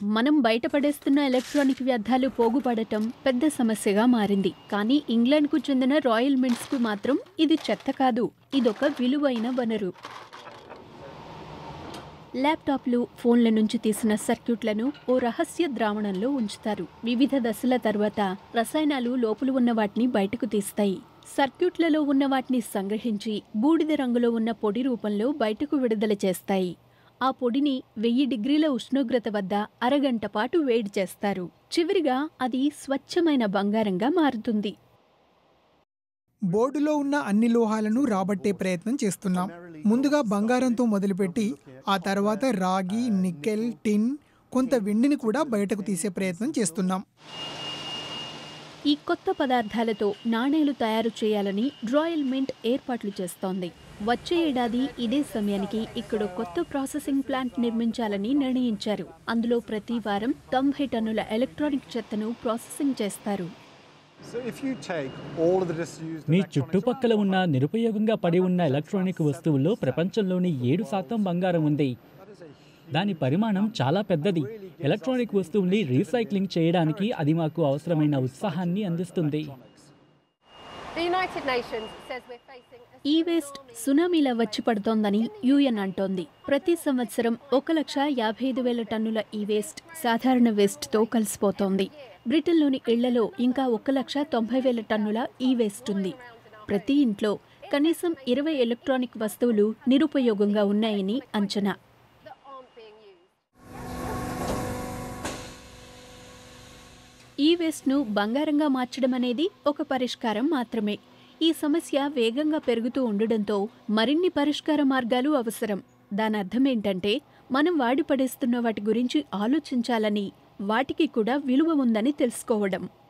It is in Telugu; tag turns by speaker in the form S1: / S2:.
S1: మనం బయటపడేస్తున్న ఎలక్ట్రానిక్ వ్యర్థాలు పోగుపడటం పెద్ద సమస్యగా మారింది కానీ ఇంగ్లాండ్కు చెందిన రాయల్ మింట్స్కు మాత్రం ఇది చెత్త కాదు ఇదొక విలువైన వనరు ల్యాప్టాప్లు ఫోన్ల నుంచి తీసిన సర్క్యూట్లను ఓ రహస్య ద్రావణంలో ఉంచుతారు వివిధ దశల తర్వాత రసాయనాలు లోపల ఉన్న వాటిని బయటకు తీస్తాయి సర్క్యూట్లలో ఉన్న వాటిని సంగ్రహించి బూడిద రంగులో ఉన్న పొడి రూపంలో బయటకు విడుదల చేస్తాయి ఆ పొడిని వెయ్యి డిగ్రీల ఉష్ణోగ్రత వద్ద అరగంట పాటు వేడి చేస్తారు చివరిగా అది స్వచ్ఛమైన బంగారంగా మారుతుంది
S2: బోర్డులో ఉన్న అన్ని లోహాలను రాబట్టే ప్రయత్నం చేస్తున్నాం ముందుగా బంగారంతో మొదలుపెట్టి ఆ తర్వాత రాగి నికెల్ టిన్ కొంత వెండిని కూడా బయటకు తీసే ప్రయత్నం చేస్తున్నాం
S1: ఈ కొత్త పదార్థాలతో నాణేలు తయారు చేయాలని రాయల్ మింట్ ఏర్పాట్లు చేస్తోంది వచ్చే ఏడాది ఇదే సమయానికి ఇక్కడ కొత్త ప్రాసెసింగ్ ప్లాంట్ నిర్మించాలని నిర్ణయించారు అందులో ప్రతి వారం తొంభై టన్నుల ఎలక్ట్రానిక్ చెత్తను ప్రాసెసింగ్ చేస్తారు
S3: So if you take all of the disused
S4: me
S3: electronics
S4: చుట్టుపక్కల ఉన్న నిరుపయోగంగా పడి ఉన్న ఎలక్ట్రానిక్ వస్తువుల్లో ప్రపంచంలోని ఏడు శాతం బంగారం ఉంది దాని పరిమాణం చాలా పెద్దది ఎలక్ట్రానిక్ వస్తువుల్ని రీసైక్లింగ్ చేయడానికి అది మాకు అవసరమైన ఉత్సాహాన్ని అందిస్తుంది
S5: The United Nations says we're facing a
S1: ఈ వేస్ట్ సునామీలా వచ్చి పడుతోందని యుఎన్ అంటోంది ప్రతి సంవత్సరం ఒక లక్ష యాభై ఐదు వేల టన్నుల ఈ వేస్ట్ సాధారణ వేస్ట్తో కలిసిపోతోంది బ్రిటన్లోని ఇళ్లలో ఇంకా ఒక లక్ష తొంభై వేల టన్నుల ఈ వేస్ట్ ఉంది ప్రతి ఇంట్లో కనీసం ఇరవై ఎలక్ట్రానిక్ వస్తువులు నిరుపయోగంగా ఉన్నాయని అంచనా
S5: that aren't being used.
S1: ఈ వేస్ట్ను బంగారంగా మార్చడం అనేది ఒక పరిష్కారం మాత్రమే ఈ సమస్య వేగంగా పెరుగుతూ ఉండడంతో మరిన్ని పరిష్కార మార్గాలు అవసరం దాని అర్థం ఏంటంటే మనం వాడి పడేస్తున్న వాటి గురించి ఆలోచించాలని వాటికి కూడా విలువ ఉందని తెలుసుకోవడం